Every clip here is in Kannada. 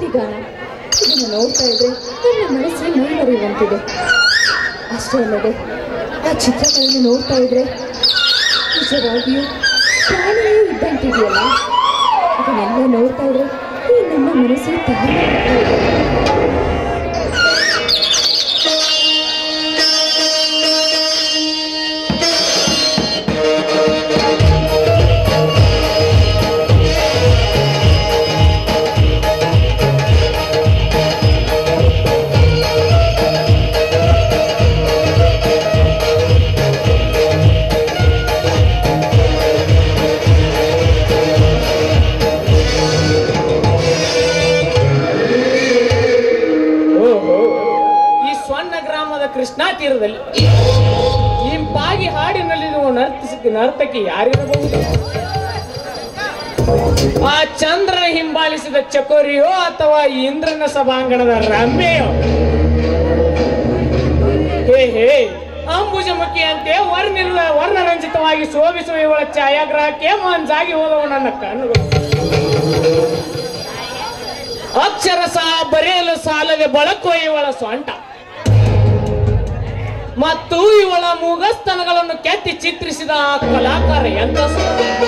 ಗಾನ ಇದನ್ನು ನೋಡ್ತಾ ಇದ್ರೆ ನನ್ನ ಮನಸ್ಸಿಗೆ ಮೈ ಮರೆಯುವಂತಿದೆ ಅಷ್ಟೇ ಅಲ್ಲದೆ ಆ ಚಿತ್ರಗಳನ್ನು ನೋಡ್ತಾ ಇದ್ರೆ ನಿಜವಾಗಿಯೂ ಪ್ರಾಣಿಯೂ ಇದ್ದಂತಿದೆಯಲ್ಲ ಅದನ್ನೆಲ್ಲ ನೋಡ್ತಾ ಇದ್ರೆ ಈ ನನ್ನ ಮನಸ್ಸು ತಾನೇ ಆಗ್ತಾ ಇದೆ. ಓಹೋ ಈ ಸ್ವರ್ಣ ಗ್ರಾಮದ ಕೃಷ್ಣಾ ತೀರದಲ್ಲಿ ಇಂಪಾಗಿ ಹಾಡಿನಲ್ಲಿರುವ ನರ್ತಿಸಿ ನರ್ತಕಿ ಯಾರಿರಬಹುದು ಆ ಚಂದ್ರನ ಹಿಂಬಾಲಿಸಿದ ಚಕೋರಿಯೋ ಅಥವಾ ಇಂದ್ರನ ಸಭಾಂಗಣದ ರಮ್ಯೆಯೋ ಹೇ ಹೇ ಅಂಬುಜಮುಖಿಯಂತೆ ವರ್ಣಿಲ್ಲ ವರ್ಣರಂಜಿತವಾಗಿ ಶೋಭಿಸುವ ಇವಳ ಛಾಯಾಗ್ರಹಕ್ಕೆ ಮಂಜಾಗಿ ಹೋದವು ನನ್ನ ಕಣ್ಣುಗಳು ಅಕ್ಷರಸ ಬರೆಯಲು ಸಾಲದೆ ಬಳಕುವ ಇವಳ ಸೊಂಟ ಮತ್ತು ಇವಳ ಮುಗಸ್ತನಗಳನ್ನು ಕೆತ್ತಿ ಚಿತ್ರಿಸಿದ ಆ ಕಲಾಕಾರ ಎಂತ ಸುಂದರ.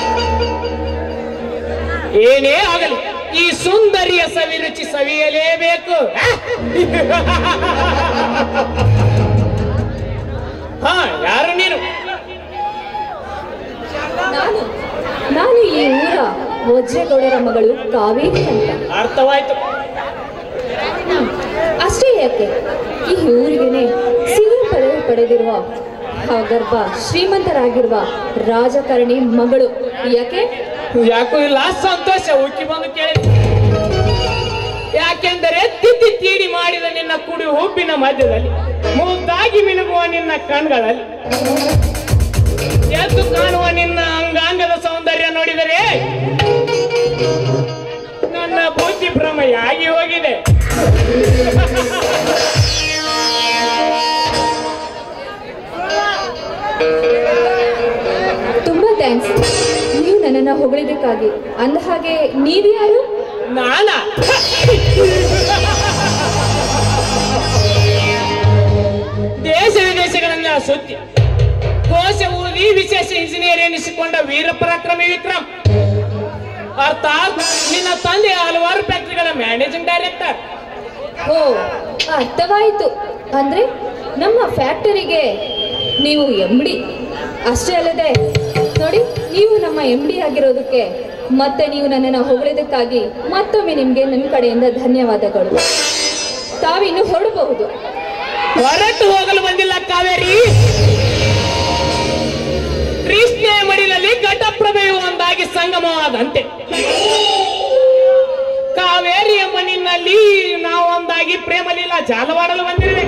ಏನೇ ಆಗಲಿ ಈ ಸುಂದರಿಯ ಸವಿರುಚಿ ಸವಿಯಲೇಬೇಕು ಹಾ ಯಾರು ನೀನು ನಾನು ನಾನು ಈ ಊರ ವಜ್ರೇಗೌಡರ ಮಗಳು ಕಾವೇರಿ ಅಂತ ಅರ್ಥವಾಯ್ತು ಹ್ಮ್. ಅಷ್ಟೇ ಯಾಕೆ ಈ ಊರಿಗೆನೆ ಸಿಹಿ ಪದವಿ ಪಡೆದಿರುವ ಆ ಗರ್ಭ ಶ್ರೀಮಂತರಾಗಿರುವ ರಾಜಕಾರಣಿ ಮಗಳು ಯಾಕೆ ಯಾಕೋ ಇಲ್ಲ ಸಂತೋಷ ಉಕ್ಕಿ ಬಂದು ಕೇಳಿ ಯಾಕೆಂದರೆ ತಿದ್ದಿ ತೀಡಿ ಮಾಡಿದ ನಿನ್ನ ಕುಡಿ ಹುಬ್ಬಿನ ಮಧ್ಯದಲ್ಲಿ ಮುದ್ದಾಗಿ ಮಿನುಗುವ ನಿನ್ನ ಕಣ್ಗಳಲ್ಲಿ ಎದ್ದು ಕಾಣುವ ನಿನ್ನ ಅಂಗಾಂಗದ ಸೌಂದರ್ಯ ನೋಡಿದರೆ ನನ್ನ ಬುದ್ಧಿ ಭ್ರಮೆಯಾಗಿ ಹೋಗಿದೆ ತುಂಬಾ ಥ್ಯಾಂಕ್ಸ್ ನೀವು ನನ್ನನ್ನ ಹೊಗಳಿದ್ದಕ್ಕಾಗಿ ಅಂದ ಹಾಗೆ ನೀವ್ಯಾರು ನಾನಾ ದೇಶ ವಿದೇಶಗಳನ್ನ ಸುತ್ತಿ ಕೋಶ ಓದಿ ವಿಶೇಷ ಇಂಜಿನಿಯರ್ ಎನಿಸಿಕೊಂಡ ವೀರ ಪರಾಕ್ರಮಿ ವಿಕ್ರಮ್ ಅರ್ಥಾತ್ ನಿನ್ನ ತಂದೆ ಹಲವಾರು ಫ್ಯಾಕ್ಟರಿಗಳ ಮ್ಯಾನೇಜಿಂಗ್ ಡೈರೆಕ್ಟರ್ ಓ ಅರ್ಥವಾಯಿತು ಅಂದ್ರೆ ನಮ್ಮ ಫ್ಯಾಕ್ಟರಿಗೆ ನೀವು ಎಂ ಡಿ ಅಷ್ಟೇ ಅಲ್ಲದೆ ನೋಡಿ ನೀವು ನಮ್ಮ ಎಂ ಡಿ ಆಗಿರೋದಕ್ಕೆ ಮತ್ತೆ ನೀವು ನನ್ನನ್ನು ಹೊಗಳಿದ್ದಕ್ಕಾಗಿ ಮತ್ತೊಮ್ಮೆ ನಿಮಗೆ ನನ್ನ ಕಡೆಯಿಂದ ಧನ್ಯವಾದಗಳು ತಾವಿನ್ನು ಹೊರಡಬಹುದು ಹೊರಟು ಹೋಗಲು ಬಂದಿಲ್ಲ ಕಾವೇರಿ ಕೃಷ್ಣೆಯ ಮಡಿಲಲ್ಲಿ ಘಟಪ್ರಭೆಯು ಒಂದಾಗಿ ಸಂಗಮವಾದಂತೆ ಕಾವೇರಿ ಎಂಬ ನಿನ್ನಲ್ಲಿ ನಾವು ಒಂದಾಗಿ ಪ್ರೇಮಲೀಲ ಜಾಲವಾಡಲು ಬಂದಿರುವೆ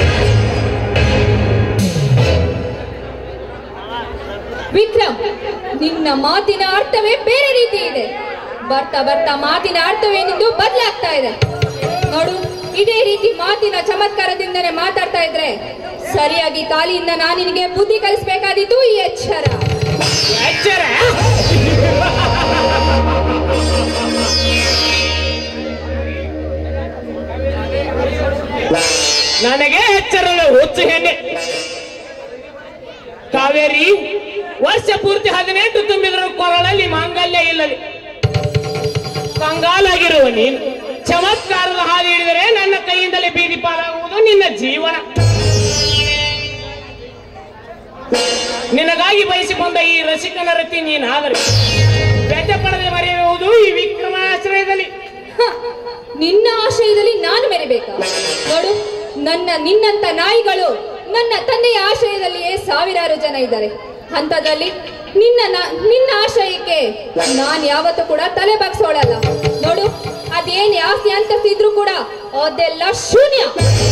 ವಿಕ್ರಮ್ ನಿನ್ನ ಮಾತಿನ ಅರ್ಥವೇ ಬೇರೆ ರೀತಿ ಇದೆ ಬರ್ತಾ ಬರ್ತಾ ಮಾತಿನ ಅರ್ಥವೇನೆಂದು ಬದಲಾಗ್ತಾ ಇದೆ ನೋಡು ಇದೇ ರೀತಿ ಮಾತಿನ ಚಮತ್ಕಾರದಿಂದನೇ ಮಾತಾಡ್ತಾ ಇದ್ರೆ ಸರಿಯಾಗಿ ಕಾಲಿಯಿಂದ ನಾನು ನಿನಗೆ ಬುದ್ಧಿ ಕಲಿಸ್ಬೇಕಾದೀತು ಈ ಎಚ್ಚರ ಎಚ್ಚರ ನನಗೆ ಎಚ್ಚರಳು ಹುಚ್ಚು ಹೆಣ್ಣೆ ಕಾವೇರಿ ವರ್ಷ ಪೂರ್ತಿ ಹದಿನೆಂಟು ತುಂಬಿದರೂ ಕೊರಳಲ್ಲಿ ಮಾಂಗಲ್ಯ ಇಲ್ಲದೆ ಕಂಗಾಲಾಗಿರುವ ನೀನು ಚಮತ್ಕಾರದ ಹಾದಿ ಹಿಡಿದರೆ ನನ್ನ ಕೈಯಿಂದಲೇ ಬೀದಿ ಪಾಲಾಗುವುದು ನಿನ್ನ ಜೀವನ ನಿನಗಾಗಿ ಬಯಸಿಕೊಂಡ ಈ ರಸಿಕನ ರತಿ ನೀನಾದರೆ ವ್ಯಥೆ ಪಡೆದೆ ಮರೆಯುವುದು ಈ ವಿಕ್ರಮನ ಆಶ್ರಯದಲ್ಲಿ ಹ, ನಿನ್ನ ಆಶಯದಲ್ಲಿ ನಾನು ಮೆರಿಬೇಕಾ ನೋಡು ನನ್ನ ನಿನ್ನಂತ ನಾಯಿಗಳು ನನ್ನ ತಂದೆಯ ಆಶಯದಲ್ಲಿಯೇ ಸಾವಿರಾರು ಜನ ಇದ್ದಾರೆ ಹಂತದಲ್ಲಿ ನಿನ್ನ ನ- ನಿನ್ನ ಆಶಯಕ್ಕೆ ನಾನ್ ಯಾವತ್ತೂ ಕೂಡ ತಲೆ ಬಾಗ್ಸೋಳಲ್ಲ ನೋಡು ಅದೇನ್ ಆಸ್ತಿ ಅಂತಸ್ತಿದ್ರು ಕೂಡ ಅದೆಲ್ಲ ಶೂನ್ಯ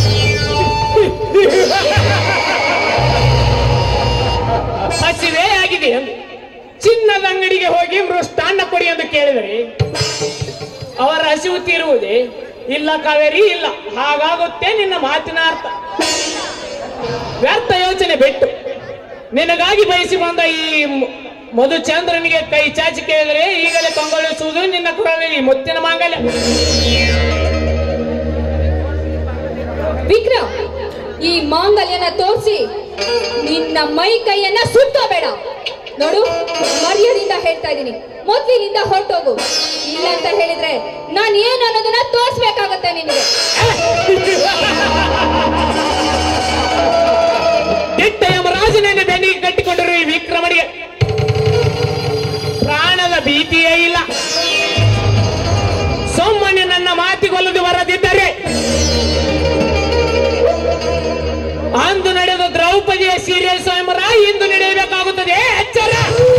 ಹಸಿವೆ ಆಗಿದೆ ಎಂದು ಚಿನ್ನದ ಅಂಗಡಿಗೆ ಹೋಗಿ ಮೃಷ್ಟಾನ್ನ ಕೊಡಿ ಎಂದು ಕೇಳಿದರೆ ಅವರ ಹಸಿವು ತೀರುವುದೇ ಇಲ್ಲ ಕಾವೇರಿ ಇಲ್ಲ ಹಾಗಾಗುತ್ತೆ ನಿನ್ನ ಮಾತಿನ ಅರ್ಥ ವ್ಯರ್ಥ ಯೋಚನೆ ಬಿಟ್ಟು ನಿನಗಾಗಿ ಬಯಸಿ ಬಂದ ಈ ಮ- ಮಧುಚಂದ್ರನಿಗೆ ಕೈ ಚಾಚಿ ಕೇಳಿದರೆ ಈಗಲೇ ಕೊಂಗೊಳಿಸುವುದು ನಿನ್ನ ಕೊರಳಲ್ಲಿ ಮುತ್ತಿನ ಮಾಂಗಲ್ಯ ವಿಕ್ರಮ್ ಈ ಮಾಂಗಲ್ಯನ ತೋರಿಸಿ ನಿನ್ನ ಮೈ ಕೈಯನ್ನ ಸುತ್ತೋಬೇಡ ನೋಡು ಮರ್ಯಾದಿಂದ ಹೇಳ್ತಾ ಇದ್ದೀನಿ ಮೊದ್ಲಿನಿಂದ ಹೊರಟೋಗು ಇಲ್ಲ ಅಂತ ಹೇಳಿದ್ರೆ ನಾನು ಏನು ಅನ್ನೋದನ್ನ ತೋರಿಸ್ಬೇಕಾಗತ್ತೆ ನಿನಗೆ ದಿಟ್ಟ ಯಮರಾಜನನ್ನು ಬೆನ್ನಿಗೆ ಕಟ್ಟಿಕೊಂಡಿರುವ ಈ ವಿಕ್ರಮನಿಗೆ ಪ್ರಾಣದ ಭೀತಿಯೇ ಇಲ್ಲ ಸೊಮ್ಮನೆ ನನ್ನ ಮಾತಿಗೊಲ್ಲದು ಬರದಿದ್ದರೆ ಅಂದು ನಡೆದ ದ್ರೌಪದಿಯ ಸೀರಿಯಲ್ ಸ್ವಯಂವರ ಇಂದು ನಡೆಯಬೇಕಾಗುತ್ತದೆ ಎಚ್ಚರ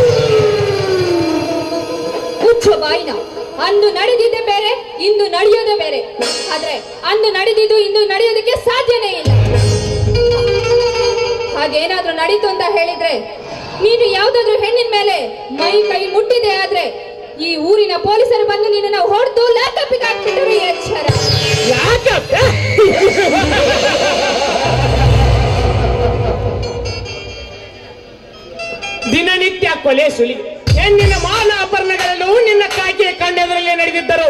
ಹುಚ್ಚು ಬಾಯಿನ ಅಂದು ನಡೆದಿದ್ದೆ ಬೇರೆ ಇಂದು ನಡೆಯೋದೇ ಬೇರೆ ಆದ್ರೆ ಅಂದು ನಡೆದಿದ್ದು ಇಂದು ನಡೆಯೋದಕ್ಕೆ ಸಾಧ್ಯನೇ ಇಲ್ಲ ಹಾಗೇನಾದ್ರೂ ನಡೀತು ಅಂತ ಹೇಳಿದ್ರೆ ನೀನು ಯಾವ್ದಾದ್ರೂ ಹೆಣ್ಣಿನ ಮೇಲೆ ಮೈ ಕೈ ಮುಟ್ಟಿದೆ ಆದ್ರೆ ಈ ಊರಿನ ಪೊಲೀಸರು ಬಂದು ನಿನ್ನನ್ನು ಹೊಡೆದು ಲ್ಯಾಪ್ಟಾಪಿಗೆ ಹಾಕ್ಬಿಟ್ಟರು ಎಚ್ಚರ ಯಾಕಪ್ಪ ದಿನನಿತ್ಯ ಕೊಲೆ ಸುಲಿ ಹೆಣ್ಣಿನ ಮಾನ ಅಪರ್ಣಗಳಲ್ಲೂ ನಿನ್ನ ಕಾಕಿಯ ಕಣ್ಣೆದರಲ್ಲೇ ನಡೆದಿದ್ದರು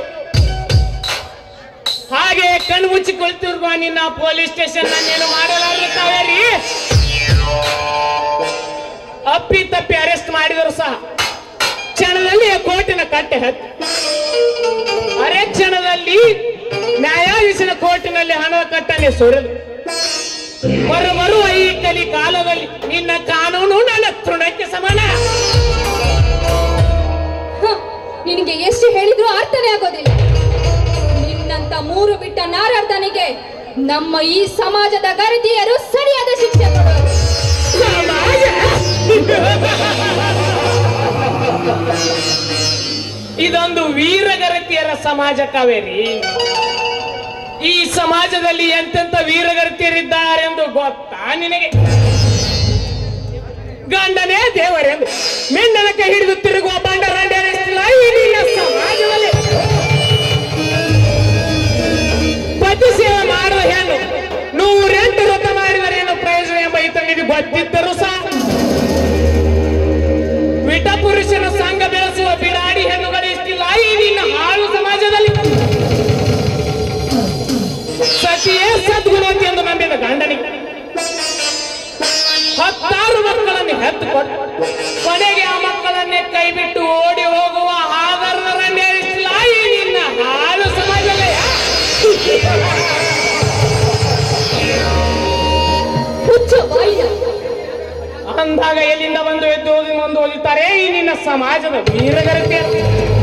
ಹಾಗೆ ಕಣ್ಣು ಮುಚ್ಚಿ ಕುಳಿತಿರುವ ನಿನ್ನ ಪೊಲೀಸ್ ಸ್ಟೇಷನ್ ನಾನೇನು ಮಾಡಲಾರದು ಕಾವೇರಿ ಅಪ್ಪಿ ತಪ್ಪಿ ಅರೆಸ್ಟ್ ಮಾಡಿದರು ಸಹ ಕ್ಷಣದಲ್ಲಿ ಕೋರ್ಟಿನ ಕಟ್ಟೆ ಹತ್ತಿ ಅರೆ ಕ್ಷಣದಲ್ಲಿ ನ್ಯಾಯಾಧೀಶನ ಕೋರ್ಟಿನಲ್ಲಿ ಹಣದ ಕಟ್ಟನೆ ಸುರಿದು ಬರು ಬರುವ ಈ ಕಲಿ ಕಾಲದಲ್ಲಿ ನಿನ್ನ ಕಾನೂನು ನನ್ನ ತೃಣಕ್ಕೆ ಸಮಾನ ಹ, ನಿನಗೆ ಎಷ್ಟು ಹೇಳಿದ್ರು ಅರ್ಥನೇ ಆಗೋದಿಲ್ಲ ನಿನ್ನಂತ ಮೂರು ಬಿಟ್ಟ ನಾರಾರ್ಧನಿಗೆ ನಮ್ಮ ಈ ಸಮಾಜದ ಗರತಿಯರು ಸರಿಯಾದ ಶಿಕ್ಷೆ ಕೊಡುವರು ಸಮಾಜ ಇದೊಂದು ವೀರಗರತಿಯರ ಸಮಾಜ ಕಾವೇರಿ ಈ ಸಮಾಜದಲ್ಲಿ ಎಂತೆಂತ ವೀರಗರತಿಯರಿದ್ದಾರೆಂದು ಗೊತ್ತಾ ನಿನಗೆ ಗಂಡನೇ ದೇವರೆಂದು ಮೆಂಡನ ಕೈ ಹಿಡಿದು ತಿರುಗುವ ಬಂಡರಾಂಡ್ಯರಿಲ್ಲ ಈ ನಿನ್ನ ಸಮಾಜದಲ್ಲಿ ಪತಿ ಸೇವೆ ಮಾಡುವ ಹೆಣ್ಣು ನೂರೆಂಟು ವ್ರತ ಮಾಡಿದರೇನು ಪ್ರಯೋಜನ ಎಂಬ ಇತನಿಗೆ ಗೊತ್ತಿದ್ದರೂ ಸಹ ವಿಟ ಪುರುಷನ ಸಂಘ ಬೆಳೆಸುವ ಬಿಡಾಡಿ ಹೆಣ್ಣುಗಳು ಇಷ್ಟಿಲ್ಲ ಈ ನಿನ್ನ ಹಾಳು ಸಮಾಜದಲ್ಲಿ ಸತಿಯೇ ಸದ್ಗುಣವತಿ ಎಂದು ನಂಬಿದ ಗಂಡನಿಗೆ ಹತ್ತಾರು ಮಕ್ಕಳನ್ನು ಹೆತ್ತು ಕೊಟ್ಟು ಕೊನೆಗೆ ಆ ಮಕ್ಕಳನ್ನೇ ಕೈ ಬಿಟ್ಟು ಓಡಿ ಹೋಗುವ ಆದರರನ್ನೇ ಇಷ್ಟಿಲ್ಲ ಈ ನಿನ್ನ ಹಾಳು ಸಮಾಜವೇ ಹುಚ್ಚು ಬಾಯಿನ ಅಂದಾಗ ಎಲ್ಲಿಂದ ಬಂದು ಎದ್ದು ಓದಿ ಮುಂದೆ ಓದುತ್ತಾರೆ ಈ ನಿನ್ನ ಸಮಾಜದ ವೀರಗರತಿಯರು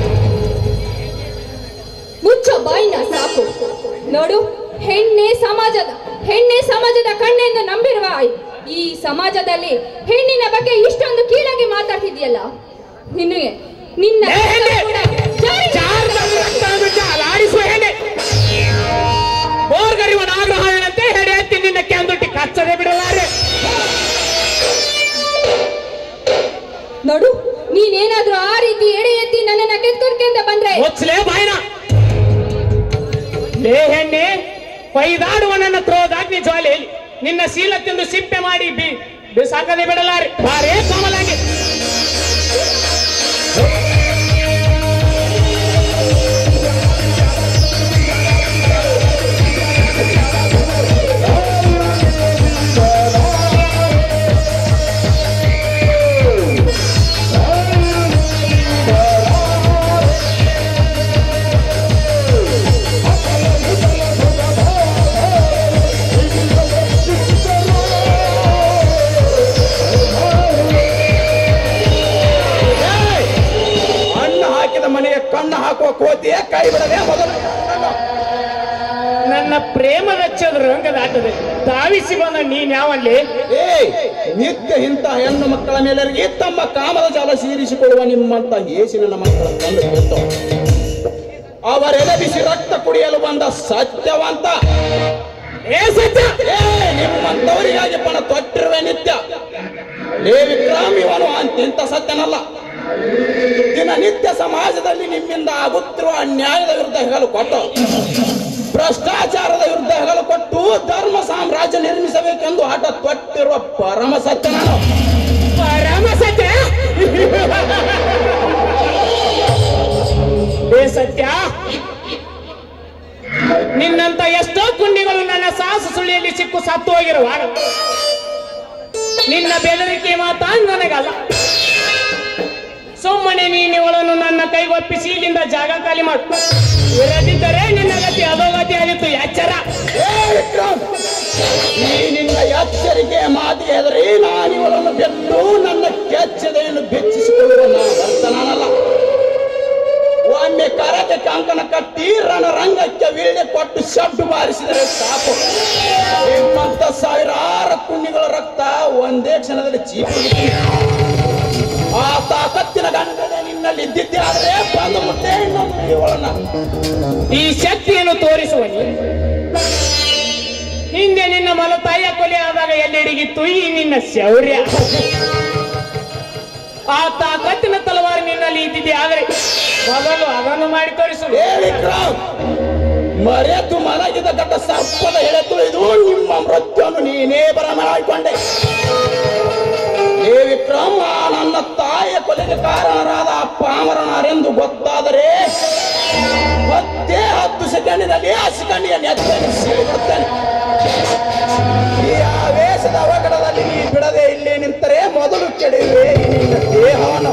ಮುಚ್ಚ ಬಾಯಿನ ಸಾಕು ನೋಡು ಹೆಣ್ಣೆ ಸಮಾಜದ ಹೆಣ್ಣೆ ಸಮಾಜದ ಕಣ್ಣೆಂದು ನಂಬಿರುವ ಈ ಸಮಾಜದಲ್ಲಿ ಹೆಣ್ಣಿನ ಬಗ್ಗೆ ಇಷ್ಟೊಂದು ಕೀಳಾಗಿ ಮಾತಾಡ್ತಿದ್ಯಲ್ಲ ನಿನಗೆ ನಿನ್ನ ಏ ಹೆಣ್ಣೆ! ಕೂಡ ಜಾರಿ ಚಾರ್ಜ್ ರಕ್ತವನ್ನು ಚಾಲಾಡಿಸುವ ಹೆಣ್ಣೆ ಬೋರ್ಗರಿವ ನಾಗರಹಾಳಂತೆ ಹೆಡೆ ಎತ್ತಿ ನಿನ್ನ ಕೆಂದುಟ್ಟಿ ಕಚ್ಚದೆ ಬಿಡಲಾರೆ ನೋಡು ನೀನೇನಾದ್ರೂ ಆ ರೀತಿ ಎಡೆ ಎತ್ತಿ ನನ್ನನ್ನ ಕೆತ್ಕೊಡ್ಕೆ ಬಂದ್ರೆ ಮುಚ್ಚಲೇ ಬಾಯ್ನ ಲೇ ಹೆಣ್ಣೆ ಕೊಯ್ದಾಡುವ ನನ್ನ ಕ್ರೋಧಾಗ್ನಿ ಜ್ವಾಲೆಯಲ್ಲಿ ನಿನ್ನ ಶೀಲ ತಿಂದು ಸಿಪ್ಪೆ ಮಾಡಿ ಬಿ ಬಿಸಾಕದೆ ಬಿಡಲಾರೆ ಬಾರೇ ಕಮಲಾಗಿ ಅಣ್ಣ ಹಾಕಿದ ಮನೆಗೆ ಕಣ್ಣು ಹಾಕುವ ಕೋತಿಯೇ ಕೈ ಬಿಡದೆ ಮೊದಲು ನನ್ನ ಪ್ರೇಮ ರಚ್ಚದ ರಂಗದಾಟದೆ ಧಾವಿಸಿ ಬಂದ ನೀನ್ ಯಾವಲ್ಲಿ ಏಯ್ ನಿತ್ಯ ಇಂಥ ಹೆಣ್ಣು ಮಕ್ಕಳ ಮೇಲರಿಗೆ ತಮ್ಮ ಕಾಮದ ಜಾಲ ಸೀರಿಸಿಕೊಳ್ಳುವ ನಿಮ್ಮಂತ ಏಸಿನ ಮಕ್ಕಳ ತಂದು ಬಿಟ್ಟು ಅವರೆಲೆ ಬಿಸಿ ರಕ್ತ ಕುಡಿಯಲು ಬಂದ ಸತ್ಯವಂತ ಏ ಸತ್ಯ ಏ ನಿಮ್ಮಂತವರಿಗಾಗಿ ಪಣ ತೊಟ್ಟಿರುವೆ ನಿತ್ಯ ಲೇ ವಿಕ್ರಮ್ ಇವನು ಅಂತಿಂತ ಸತ್ಯನಲ್ಲ ದಿನನಿತ್ಯ ಸಮಾಜದಲ್ಲಿ ನಿಮ್ಮಿಂದ ಆಗುತ್ತಿರುವ ಅನ್ಯಾಯದ ವಿರುದ್ಧ ಹೆಗಲು ಕೊಟ್ಟು ಭ್ರಷ್ಟಾಚಾರದ ವಿರುದ್ಧ ಹೆಗಲು ಕೊಟ್ಟು ಧರ್ಮ ಸಾಮ್ರಾಜ್ಯ ನಿರ್ಮಿಸಬೇಕೆಂದು ಆಟ ತೊಟ್ಟಿರುವ ಪರಮ ಸತ್ಯ ನಾನು ಪರಮ ಸತ್ಯ ಏ ಸತ್ಯ ನಿನ್ನಂತ ಎಷ್ಟೋ ಕುಂಡಿಗಳು ನನ್ನ ಸಾಹಸ ಸುಳ್ಳಿ ಸಿಕ್ಕು ಸತ್ತು ಹೋಗಿರುವಾಗ ನಿನ್ನ ಬೆದರಿಕೆ ಮಾತಾ ನನಗಲ್ಲ ಸುಮ್ಮನೆ ನೀನು ಇವಳನ್ನು ನನ್ನ ಕೈಗೊಪ್ಪಿಸಿ ಇಲ್ಲಿಂದ ಜಾಗ ಖಾಲಿ ಮಾಡು ಇರದಿದ್ದರೆ ನಿನ್ನ ಗತಿ ಅಧೋಗತಿ ಆಗಿತ್ತು ಎಚ್ಚರ ಏ ವಿಕ್ರಮ್ ಈ ನಿನ್ನ ಎಚ್ಚರಿಕೆ ಮಾತಿಗೆ ಹೆದರಿ ನಾನು ಇವಳನ್ನು ಬೆಟ್ಟು ನನ್ನ ಕೆಚ್ಚದೆಯನ್ನು ಬೆಚ್ಚಿಸಿಕೊಳ್ಳುವ ನಾನು ಭರ್ತನಾನಲ್ಲ ಒಮ್ಮೆ ಕರಕ್ಕೆ ಕಂಕಣ ಕಟ್ಟಿ ರಣರಂಗಕ್ಕೆ ವೀಳ್ಯ ಕೊಟ್ಟು ಶಬ್ದು ಬಾರಿಸಿದರೆ ಸಾಕು ನಿಮ್ಮಂತ ಸಾವಿರಾರು ಪುಣ್ಯಗಳ ರಕ್ತ ಒಂದೇ ಕ್ಷಣದಲ್ಲಿ ಚೀಪು ಆ ತಾಕತ್ತಿನ ಗಂಡನೆ ನಿನ್ನಲ್ಲಿ ಇದ್ದಿದ್ದೆ ಆದ್ರೆ ಬಂದು ಮುಟ್ಟೆ ಇನ್ನೊಂದು ಇವಳನ್ನ ಈ ಶಕ್ತಿಯನ್ನು ತೋರಿಸುವ ನೀನು. ಹಿಂದೆ ನಿನ್ನ ಮಲತಾಯಿಯ ಕೊಲೆ ಆದಾಗ ಎಲ್ಲೆಡಿಗಿತ್ತು ಈ ನಿನ್ನ ಶೌರ್ಯ ಆ ತಾಕತ್ತಿನ ತಲವಾರು ನಿನ್ನಲ್ಲಿ ಇದ್ದಿದೆ ಆದರೆ ಮೊದಲು ಅದನ್ನು ಮಾಡಿ ತೋರಿಸು ಏ ವಿಕ್ರಮ್ ಮರೆತು ಮಲಗಿದ ಗಡ್ಡ ಸರ್ಪದ ಎಳೆ ತುಳಿದು ನಿಮ್ಮ ಮೃತ್ಯುವನ್ನು ನೀನೇ ಬರಮಾಡಿಕೊಂಡೆ ಏ ವಿಕ್ರಮ್ ಆ ನನ್ನ ತಾಯಿಯ ಕೊಲೆಗೆ ಕಾರಣರಾದ ಆ ಪಾಮರನಾರೆಂದು ಗೊತ್ತಾದರೆ ಮತ್ತೆ ಹತ್ತು ಸೆಕೆಂಡಿನಲ್ಲಿ ಆ ಸೆಕೆಂಡಿಗೆ ನೆತ್ತನೆ ಸೀಳಿಬಿಡುತ್ತೇನೆ ಈ ಆವೇಶದ ಅವಘಡದಲ್ಲಿ ನೀ ಬಿಡದೆ ಇಲ್ಲೇ ನಿಂತರೆ ಮೊದಲು ಕೆಡುವೆ ಈ ನಿನ್ನ ದೇಹವನ್ನು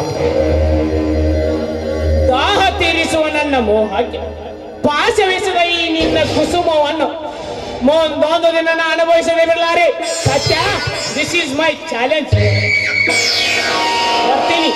ದಾಹ ತೀರಿಸುವ ನನ್ನ ಮೋಹಕ್ಕೆ ಪಾಶವಿಸುವ ಈ ನಿನ್ನ ಕುಸುಮವನ್ನು ಮುಂದೊಂದು ದಿನ ನಾನು ಅನುಭವಿಸದೆ ಬಿಡಲಾರೆ ಸತ್ಯ ದಿಸ್ ಈಸ್ ಮೈ ಚಾಲೆಂಜ್ ಬರ್ತೀನಿ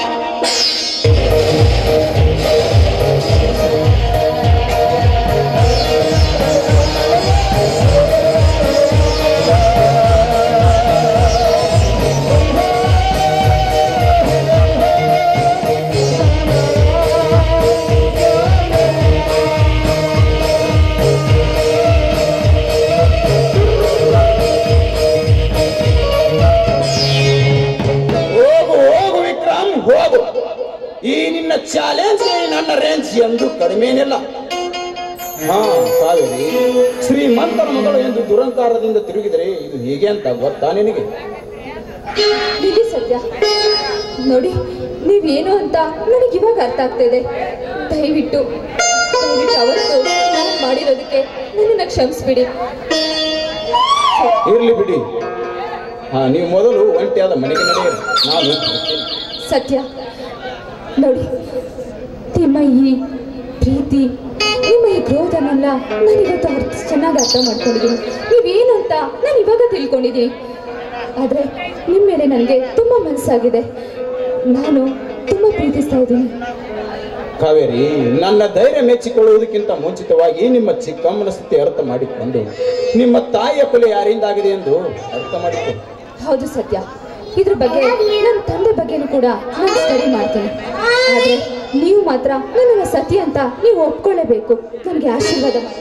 ಹೋಗು ಹೋಗು ವಿಕ್ರಮ್ ಹೋಗು ಈ ನಿನ್ನ ಚಾಲೆಂಜ್ ನನ್ನ ರೇಂಜ್ ಎಂದು ಕಡಿಮೆನಿಲ್ಲ ಹಾ ಕಾವೇರಿ ಶ್ರೀಮಂತರ ಮಗಳು ಎಂದು ದುರಂಕಾರದಿಂದ ತಿರುಗಿದರೆ ಇದು ಹೇಗೆ ಅಂತ ಗೊತ್ತಾ ನಿನಗೆ ನಿಲ್ಲಿ ಸತ್ಯ ನೋಡಿ ನೀವೇನು ಅಂತ ನನಗೆ ಇವಾಗ ಅರ್ಥ ಆಗ್ತಿದೆ ದಯವಿಟ್ಟು ದಯವಿಟ್ಟು ಅವತ್ತು ನಾನು ಮಾಡಿರೋದಕ್ಕೆ ನನ್ನನ್ನು ಕ್ಷಮಿಸ್ಬಿಡಿ ಇರ್ಲಿ ಬಿಡಿ ಹಾ ನೀವು ಮೊದಲು ಒಂಟಿಯಾದ ಮನೆಗೆ ನಡೆಯಿರಿ ನಾನು ಬರ್ತೀನಿ. ಸತ್ಯ ನೋಡಿ ನಿಮ್ಮ ಈ ಪ್ರೀತಿ ನಿಮ್ಮ ಈ ಕ್ರೋಧನೆಲ್ಲ ನಾನಿವತ್ತು ಅರ್ಥ ಚೆನ್ನಾಗಿ ಅರ್ಥ ಮಾಡ್ಕೊಂಡಿದ್ದೀನಿ ನೀವೇನು ಅಂತ ನಾನು ಇವಾಗ ತಿಳ್ಕೊಂಡಿದ್ದೀನಿ ಆದರೆ ನಿಮ್ಮ ಮೇಲೆ ನನಗೆ ತುಂಬ ಮನಸ್ಸಾಗಿದೆ ನಾನು ತುಂಬ ಪ್ರೀತಿಸ್ತಾ ಇದ್ದೀನಿ ಕಾವೇರಿ ನನ್ನ ಧೈರ್ಯ ಮೆಚ್ಚಿಕೊಳ್ಳುವುದಕ್ಕಿಂತ ಮುಂಚಿತವಾಗಿ ನಿಮ್ಮ ಚಿಕ್ಕಮ್ಮನ ಸ್ಥಿತಿ ಅರ್ಥ ಮಾಡಿಕೊಂಡು ನಿಮ್ಮ ತಾಯಿಯ ಕೊಲೆ ಯಾರಿಂದ ಆಗಿದೆ ಎಂದು ಅರ್ಥ ಮಾಡಿಕೊಂಡು ಹೌದು ಸತ್ಯ ಇದ್ರ ಬಗ್ಗೆ ನನ್ನ ತಂದೆ ಬಗ್ಗೆನೂ ಕೂಡ ನಾನು ಸ್ಟಡಿ ಮಾಡ್ತೀನಿ ಆದರೆ ನೀವು ಮಾತ್ರ ನನ್ನನ್ನು ಸತ್ಯ ಅಂತ ನೀವು ಒಪ್ಕೊಳ್ಳೇಬೇಕು ನನಗೆ ಆಶೀರ್ವಾದ ಮಾಡಿ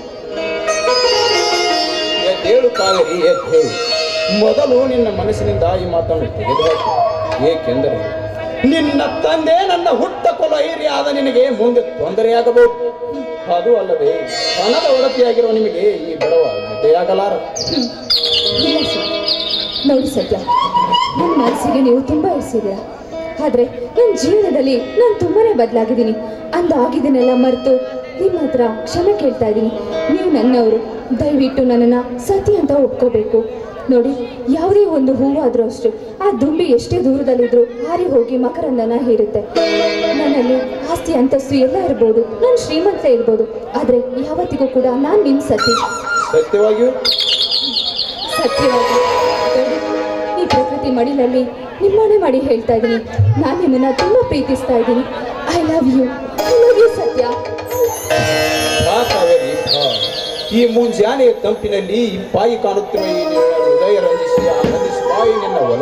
ಎದ್ದೇಳು ಕಾವೇರಿ ಎದ್ದೇಳು ಮೊದಲು ನಿನ್ನ ಮನಸ್ಸಿನಿಂದ ಈ ಮಾತನ್ನು ತೆಗೆದುಹಾಕು ಏಕೆಂದರೆ ನಿನ್ನ ತಂದೆ ನನ್ನ ಹುಟ್ಟ ಕೊಲ ಆದ ನಿನಗೆ ಮುಂದೆ ತೊಂದರೆಯಾಗಬಹುದು ಅದು ಅಲ್ಲದೆ ಹಣದ ಒಡತಿಯಾಗಿರುವ ನಿಮಗೆ ಈ ಬಡವ ಜೊತೆಯಾಗಲಾರ ಇಲ್ಲ ಸರ್ ನೋಡಿ ಸತ್ಯ ನನ್ನ ಮನಸ್ಸಿಗೆ ನೀವು ತುಂಬ ಇರಿಸಿದ್ದೀರ ಆದರೆ ನನ್ನ ಜೀವನದಲ್ಲಿ ನಾನು ತುಂಬಾನೇ ಬದಲಾಗಿದ್ದೀನಿ ಅಂದು ಆಗಿದ್ದನ್ನೆಲ್ಲ ಮರೆತು ನಿಮ್ಮ ಹತ್ರ ಕ್ಷಮೆ ಕೇಳ್ತಾ ಇದ್ದೀನಿ ನೀವು ನನ್ನವರು ದಯವಿಟ್ಟು ನನ್ನನ್ನು ಸತಿ ಅಂತ ಒಪ್ಕೋಬೇಕು ನೋಡಿ ಯಾವುದೇ ಒಂದು ಹೂವಾದರೂ ಅಷ್ಟು ಆ ದುಂಬಿ ಎಷ್ಟೇ ದೂರದಲ್ಲಿದ್ರೂ ಹಾರಿ ಹೋಗಿ ಮಕರಂದನ ಹೀರುತ್ತೆ ನನ್ನಲ್ಲಿ ಆಸ್ತಿ ಅಂತಸ್ತು ಎಲ್ಲ ಇರ್ಬೋದು ನಾನು ಶ್ರೀಮಂತ ಇರ್ಬೋದು ಆದರೆ ಯಾವತ್ತಿಗೂ ಕೂಡ ನಾನು ನಿಮ್ಮ ಸತಿ ಸತ್ಯವಾಗಿಯೂ ಸತ್ಯವಾಗಿ ನೋಡಿ, ಈ ಪ್ರಕೃತಿ ಮಡಿಲಲ್ಲಿ ನಿಮ್ಮನೆ ಮಾಡಿ ಹೇಳ್ತಾ ಇದ್ದೀನಿ ನಾನು ನಿಮ್ಮನ್ನ ತುಂಬಾ ಪ್ರೀತಿಸ್ತಾ ಇದ್ದೀನಿ I love you I love you Sathya ಬಾ ಕಾವೇರಿ ಬಾ. ಈ ಮುಂಜಾನೆಯ ತಂಪಿನಲ್ಲಿ ಈ ಬಾಯಿ ಕಾಣುತ್ತಿರುವ ಈ ನಿನ್ನ ಹೃದಯ ರಂಜಿಸಿ ಆನಂದಿಸಿ ಬಾಯಿ ನಿನ್ನ